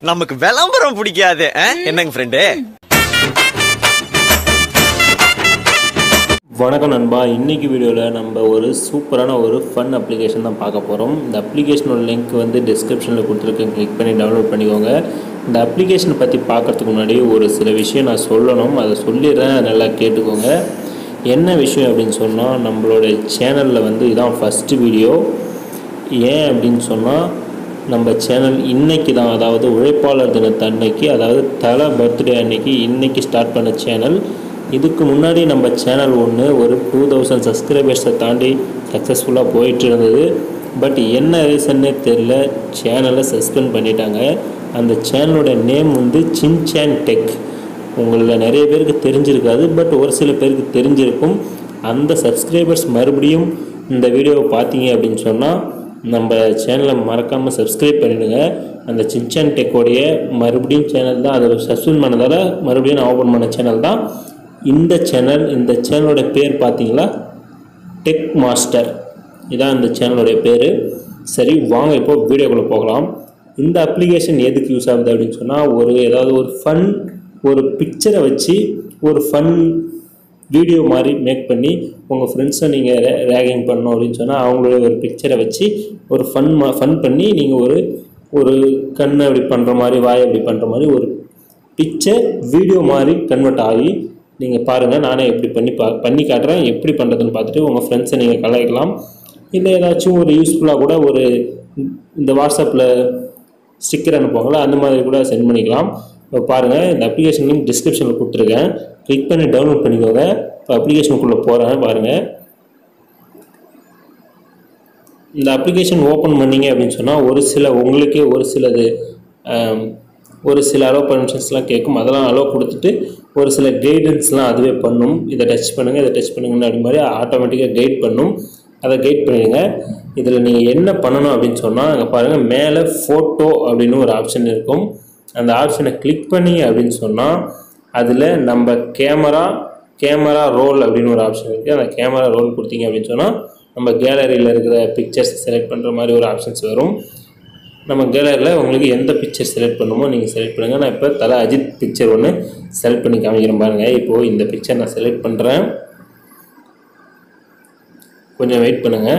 நமக்கு விளம்பரம் பிடிக்காது ஆ? என்னங்க ஃப்ரெண்டு வணக்கம் நண்பா இன்னைக்கு வீடியோவில் நம்ம ஒரு சூப்பரான ஒரு ஃபன் அப்ளிகேஷன் தான் பார்க்க போகிறோம் இந்த அப்ளிகேஷனோட லிங்க் வந்து டிஸ்கிரிப்ஷனில் கொடுத்துருக்கேன் கிளிக் பண்ணி டவுன்லோட் பண்ணிக்கோங்க இந்த அப்ளிகேஷனை பற்றி பார்க்கறதுக்கு முன்னாடி ஒரு சில விஷயம் நான் சொல்லணும் அதை சொல்லிடுறேன் நல்லா கேட்டுக்கோங்க என்ன விஷயம் அப்படின்னு சொன்னால் நம்மளோட சேனலில் வந்து இதான் ஃபஸ்ட்டு வீடியோ ஏன் அப்படின்னு சொன்னால் நம்ம சேனல் இன்னைக்கு தான் அதாவது உழைப்பாளர் தினத்தன்னைக்கு அதாவது தலை பர்த்டே அன்னைக்கு இன்னைக்கு ஸ்டார்ட் பண்ண சேனல் இதுக்கு முன்னாடி நம்ம சேனல் ஒன்று ஒரு டூ தௌசண்ட் சப்ஸ்கிரைபர்ஸை தாண்டி சக்ஸஸ்ஃபுல்லாக போயிட்டு இருந்தது பட் என்ன ரீசன்னே தெரில சேனலை சஸ்பெண்ட் பண்ணிட்டாங்க அந்த சேனலோட நேம் வந்து சின்சான் டெக் உங்களில் நிறைய பேருக்கு தெரிஞ்சிருக்காது பட் ஒரு சில பேருக்கு தெரிஞ்சிருக்கும் அந்த சப்ஸ்கிரைபர்ஸ் மறுபடியும் இந்த வீடியோவை பார்த்தீங்க அப்படின்னு சொன்னால் நம்ம சேனலை மறக்காமல் சப்ஸ்கிரைப் பண்ணிடுங்க அந்த சின்சான் டெக்கோடைய மறுபடியும் சேனல் தான் அதை சஸ்பெண்ட் பண்ணதால் மறுபடியும் நான் ஓப்பன் பண்ண சேனல் தான் இந்த சேனல் இந்த சேனலோட பேர் பார்த்தீங்களா டெக் மாஸ்டர் இதான் இந்த சேனலோடைய பேர் சரி வாங்க இப்போ வீடியோக்குள்ளே போகலாம் இந்த அப்ளிகேஷன் எதுக்கு யூஸ் ஆகுது அப்படின்னு சொன்னால் ஒரு ஏதாவது ஒரு ஃபன் ஒரு பிக்சரை வச்சு ஒரு ஃபன் வீடியோ மாதிரி மேக் பண்ணி உங்கள் ஃப்ரெண்ட்ஸை நீங்கள் ரே ரேகிங் பண்ணணும் அப்படின்னு சொன்னால் அவங்களுடைய ஒரு பிக்சரை வச்சு ஒரு ஃபன் மா ஃபன் பண்ணி நீங்கள் ஒரு ஒரு கண்ணை அப்படி பண்ணுற மாதிரி வாய் அப்படி பண்ணுற மாதிரி ஒரு பிக்சர் வீடியோ மாதிரி கன்வெர்ட் ஆகி நீங்கள் பாருங்கள் நானே எப்படி பண்ணி பா பண்ணி காட்டுறேன் எப்படி பண்ணுறதுன்னு பார்த்துட்டு உங்கள் ஃப்ரெண்ட்ஸை நீங்கள் கலாய்க்கலாம் இல்லை ஏதாச்சும் ஒரு யூஸ்ஃபுல்லாக கூட ஒரு இந்த வாட்ஸ்அப்பில் ஸ்டிக்கர் அனுப்புவாங்களா அந்த மாதிரி கூட சென்ட் பண்ணிக்கலாம் இப்போ பாருங்கள் இந்த அப்ளிகேஷன் லிங்க் டிஸ்கிரிப்ஷனில் கொடுத்துருக்கேன் கிளிக் பண்ணி டவுன்லோட் பண்ணிக்கோங்க இப்போ அப்ளிகேஷனுக்குள்ளே போகிறேன் பாருங்கள் இந்த அப்ளிகேஷன் ஓப்பன் பண்ணீங்க அப்படின்னு சொன்னால் ஒரு சில உங்களுக்கே ஒரு சிலது ஆம், ஒரு சில அலோ பர்மிஷன்ஸ்லாம் கேட்கும் அதெல்லாம் அலோ கொடுத்துட்டு ஒரு சில கைடன்ஸ்லாம் அதுவே பண்ணும் இதை டச் பண்ணுங்கள் இதை டச் பண்ணுங்கன்னு அப்படி மாதிரி ஆட்டோமேட்டிக்காக கைட் பண்ணும் அதை கைட் பண்ணிடுங்க இதில் நீங்கள் என்ன பண்ணணும் அப்படின்னு சொன்னால் அங்கே பாருங்கள் மேலே ஃபோட்டோ அப்படின்னு ஒரு ஆப்ஷன் இருக்கும் அந்த ஆப்ஷனை கிளிக் பண்ணி அப்படின்னு சொன்னால் அதில் நம்ம கேமரா கேமரா ரோல் அப்படின்னு ஒரு ஆப்ஷன் இருக்குது அந்த கேமரா ரோல் கொடுத்தீங்க அப்படின்னு சொன்னால் நம்ம கேலரியில் இருக்கிற பிக்சர்ஸ் செலக்ட் பண்ணுற மாதிரி ஒரு ஆப்ஷன்ஸ் வரும் நம்ம கேலரியில் உங்களுக்கு எந்த பிக்சர் செலக்ட் பண்ணுமோ நீங்கள் செலக்ட் பண்ணுங்கள் நான் இப்போ தலை அஜித் பிக்சர் ஒன்று செலக்ட் பண்ணி காமிக்கிறேன் பாருங்கள் இப்போது இந்த பிக்சர் நான் செலக்ட் பண்ணுறேன் கொஞ்சம் வெயிட் பண்ணுங்கள்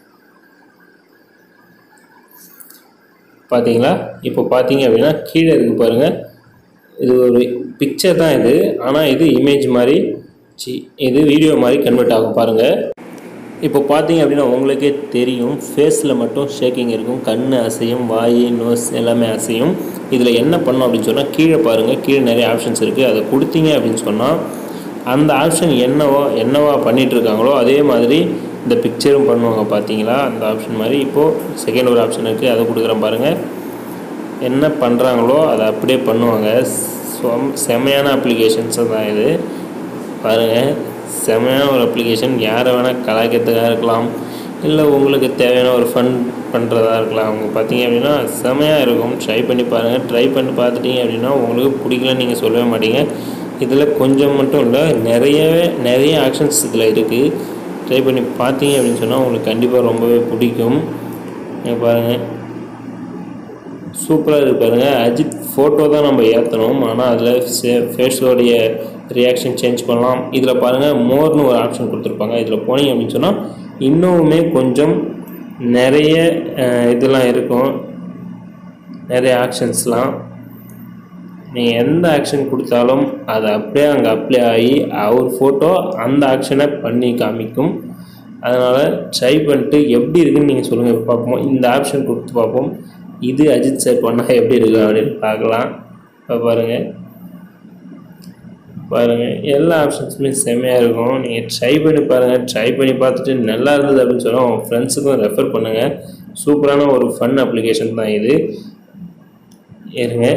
பார்த்தீங்களா இப்போ பார்த்தீங்க அப்படின்னா கீழே இருக்கு பாருங்கள் இது ஒரு பிக்சர் தான் இது ஆனால் இது இமேஜ் மாதிரி சி இது வீடியோ மாதிரி கன்வெர்ட் ஆகும் பாருங்கள் இப்போ பார்த்தீங்க அப்படின்னா உங்களுக்கே தெரியும் ஃபேஸில் மட்டும் ஷேக்கிங் இருக்கும் கண் அசையும் வாய் நோஸ் எல்லாமே அசையும் இதில் என்ன பண்ணோம் அப்படின்னு சொன்னால் கீழே பாருங்கள் கீழே நிறைய ஆப்ஷன்ஸ் இருக்குது அதை கொடுத்தீங்க அப்படின்னு சொன்னால் அந்த ஆப்ஷன் என்னவோ என்னவா பண்ணிட்டு இருக்காங்களோ அதே மாதிரி இந்த பிக்சரும் பண்ணுவாங்க பார்த்தீங்களா அந்த ஆப்ஷன் மாதிரி இப்போது செகண்ட் ஒரு ஆப்ஷன் இருக்குது அதை கொடுக்குறேன் பாருங்கள் என்ன பண்ணுறாங்களோ அதை அப்படியே பண்ணுவாங்க சொம் செமையான அப்ளிகேஷன்ஸ் தான் இது பாருங்கள் செமையான ஒரு அப்ளிகேஷன் யாரை வேணால் கலாய்க்கிறதுக்காக இருக்கலாம் இல்லை உங்களுக்கு தேவையான ஒரு ஃபன் பண்ணுறதா இருக்கலாம் அவங்க பார்த்தீங்க அப்படின்னா செமையாக இருக்கும் ட்ரை பண்ணி பாருங்கள் ட்ரை பண்ணி பார்த்துட்டீங்க அப்படின்னா உங்களுக்கு பிடிக்கலன்னு நீங்கள் சொல்லவே மாட்டீங்க இதில் கொஞ்சம் மட்டும் இல்லை நிறையவே நிறைய ஆக்ஷன்ஸ் இதில் இருக்குது ட்ரை பண்ணி பார்த்தீங்க அப்படின்னு சொன்னால் உங்களுக்கு கண்டிப்பாக ரொம்பவே பிடிக்கும் நீங்கள் பாருங்கள் சூப்பராக இருக்கு பாருங்க அஜித் ஃபோட்டோ தான் நம்ம ஏற்றணும் ஆனால் அதில் ஃபேஸோடைய ரியாக்ஷன் சேஞ்ச் பண்ணலாம் இதில் பாருங்கள் மோர்னு ஒரு ஆப்ஷன் கொடுத்துருப்பாங்க இதில் போனீங்க அப்படின்னு சொன்னால் இன்னுமே கொஞ்சம் நிறைய அஹ், இதெல்லாம் இருக்கும் நிறைய ஆக்ஷன்ஸ்லாம் நீங்கள் எந்த ஆக்ஷன் கொடுத்தாலும் அது அப்படியே அங்கே அப்ளை ஆகி அவர் ஃபோட்டோ அந்த ஆக்ஷனை பண்ணி காமிக்கும் அதனால் ட்ரை பண்ணிட்டு எப்படி இருக்குன்னு நீங்கள் சொல்லுங்கள் பார்ப்போம் இந்த ஆப்ஷன் கொடுத்து பார்ப்போம் இது அஜித் சார் பண்ணால் எப்படி இருக்கு அப்படின்னு பார்க்கலாம் இப்போ பாருங்கள் பாருங்கள் எல்லா ஆப்ஷன்ஸுமே செம்மையாக இருக்கும் நீங்கள் ட்ரை பண்ணி பாருங்கள் ட்ரை பண்ணி பார்த்துட்டு நல்லா இருந்தது அப்படின்னு சொன்னால் உங்கள் ஃப்ரெண்ட்ஸுக்கும் ரெஃபர் பண்ணுங்கள் சூப்பரான ஒரு ஃபன் அப்ளிகேஷன் தான் இது இருங்க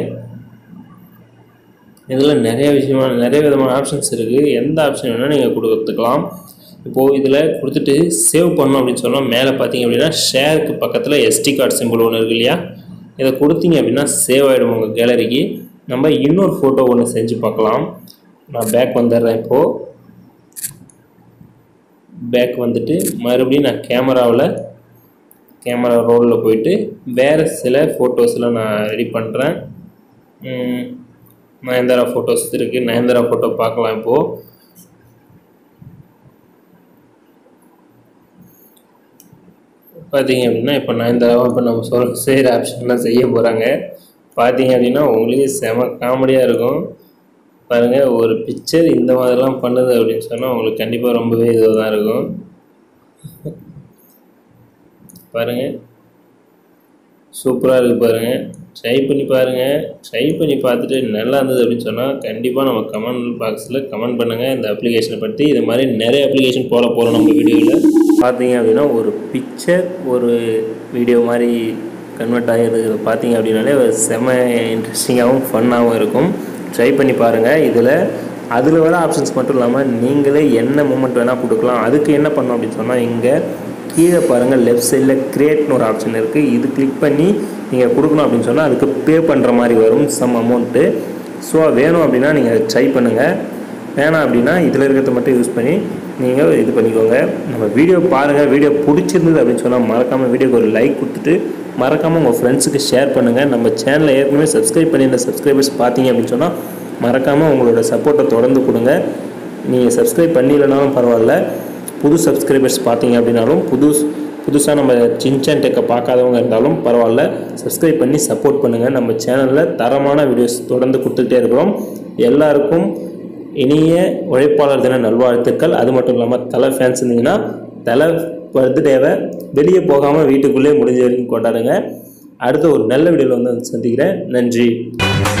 இதில் நிறைய விஷயமான நிறைய விதமான ஆப்ஷன்ஸ் இருக்குது எந்த ஆப்ஷன் வேணால் நீங்கள் கொடுத்துக்கலாம் இப்போது இதில் கொடுத்துட்டு சேவ் பண்ணோம் அப்படின்னு சொன்னால் மேலே பார்த்தீங்க அப்படின்னா ஷேருக்கு பக்கத்தில் எஸ்டி கார்டு சிம்பிள் ஒன்று இருக்கு இல்லையா இதை கொடுத்தீங்க அப்படின்னா சேவ் ஆகிடும் உங்கள் கேலரிக்கு நம்ம இன்னொரு ஃபோட்டோ ஒன்று செஞ்சு பார்க்கலாம் நான் பேக் வந்துடுறேன் இப்போது பேக் வந்துட்டு மறுபடியும் நான் கேமராவில் கேமரா ரோலில் போயிட்டு வேறு சில ஃபோட்டோஸ்லாம் நான் ரெடி பண்ணுறேன் ம், நயன்தாரா ஃபோட்டோஸ் இருக்குது நயன்தாரா ஃபோட்டோ பார்க்கலாம் இப்போது பார்த்தீங்க அப்படின்னா இப்போ நயன்தாராவை இப்போ நம்ம சொல் செய்கிற ஆப்ஷன்லாம் செய்ய போகிறாங்க பார்த்தீங்க அப்படின்னா உங்களுக்கு செம காமெடியாக இருக்கும் பாருங்கள் ஒரு பிக்சர் இந்த மாதிரிலாம் பண்ணுது அப்படின்னு சொன்னால் உங்களுக்கு கண்டிப்பாக ரொம்பவே இதுவாக தான் இருக்கும் பாருங்கள் சூப்பராக இருக்குது பாருங்கள் ட்ரை பண்ணி பாருங்கள் ட்ரை பண்ணி பார்த்துட்டு நல்லா இருந்தது அப்படின்னு சொன்னால் கண்டிப்பாக நம்ம கமெண்ட் பாக்ஸில் கமெண்ட் பண்ணுங்கள் இந்த அப்ளிகேஷனை பற்றி இது மாதிரி நிறைய அப்ளிகேஷன் போட போகிறோம் நம்ம வீடியோவில் பார்த்தீங்க அப்படின்னா ஒரு பிக்சர் ஒரு வீடியோ மாதிரி கன்வெர்ட் ஆகிருக்கிறது பார்த்தீங்க அப்படின்னாலே ஒரு செம இன்ட்ரெஸ்டிங்காகவும் ஃபன்னாகவும் இருக்கும் ட்ரை பண்ணி பாருங்கள் இதில் அதில் வர ஆப்ஷன்ஸ் மட்டும் இல்லாமல் நீங்களே என்ன மூமெண்ட் வேணால் கொடுக்கலாம் அதுக்கு என்ன பண்ணணும் அப்படின்னு சொன்னால் இங்கே கீழே பாருங்கள் லெஃப்ட் சைடில் கிரியேட்னு ஒரு ஆப்ஷன் இருக்குது இது கிளிக் பண்ணி நீங்கள் கொடுக்கணும் அப்படின்னு சொன்னால் அதுக்கு பே பண்ணுற மாதிரி வரும் சம் அமௌண்ட்டு ஸோ வேணும் அப்படின்னா நீங்கள் ட்ரை பண்ணுங்கள் வேணாம் அப்படின்னா இதில் இருக்கிறத மட்டும் யூஸ் பண்ணி நீங்கள் இது பண்ணிக்கோங்க நம்ம வீடியோ பாருங்கள் வீடியோ பிடிச்சிருந்தது அப்படின்னு சொன்னால் மறக்காமல் வீடியோக்கு ஒரு லைக் கொடுத்துட்டு மறக்காமல் உங்கள் ஃப்ரெண்ட்ஸுக்கு ஷேர் பண்ணுங்கள் நம்ம சேனலை ஏற்கனவே சப்ஸ்கிரைப் பண்ணியிருந்த சப்ஸ்கிரைபர்ஸ் பார்த்தீங்க அப்படின்னு சொன்னால் மறக்காமல் உங்களோட சப்போர்ட்டை தொடர்ந்து கொடுங்க நீங்கள் சப்ஸ்கிரைப் பண்ணிடலனாலும் பரவாயில்ல புது சப்ஸ்கிரைபர்ஸ் பார்த்தீங்க அப்படின்னாலும் புது புதுசாக நம்ம சின்சான் டெக்கை பார்க்காதவங்க இருந்தாலும் பரவாயில்ல சப்ஸ்கிரைப் பண்ணி சப்போர்ட் பண்ணுங்கள் நம்ம சேனலில் தரமான வீடியோஸ் தொடர்ந்து கொடுத்துக்கிட்டே இருக்கிறோம் எல்லாருக்கும் இனிய உழைப்பாளர் தின நல்வாழ்த்துக்கள் அது மட்டும் இல்லாமல் தலை ஃபேன்ஸ் இருந்தீங்கன்னா தலை பர்த்டேவை வெளியே போகாமல் வீட்டுக்குள்ளே முடிஞ்ச வரைக்கும் கொண்டாடுங்க அடுத்த ஒரு நல்ல வீடியோவில் வந்து சந்திக்கிறேன் நன்றி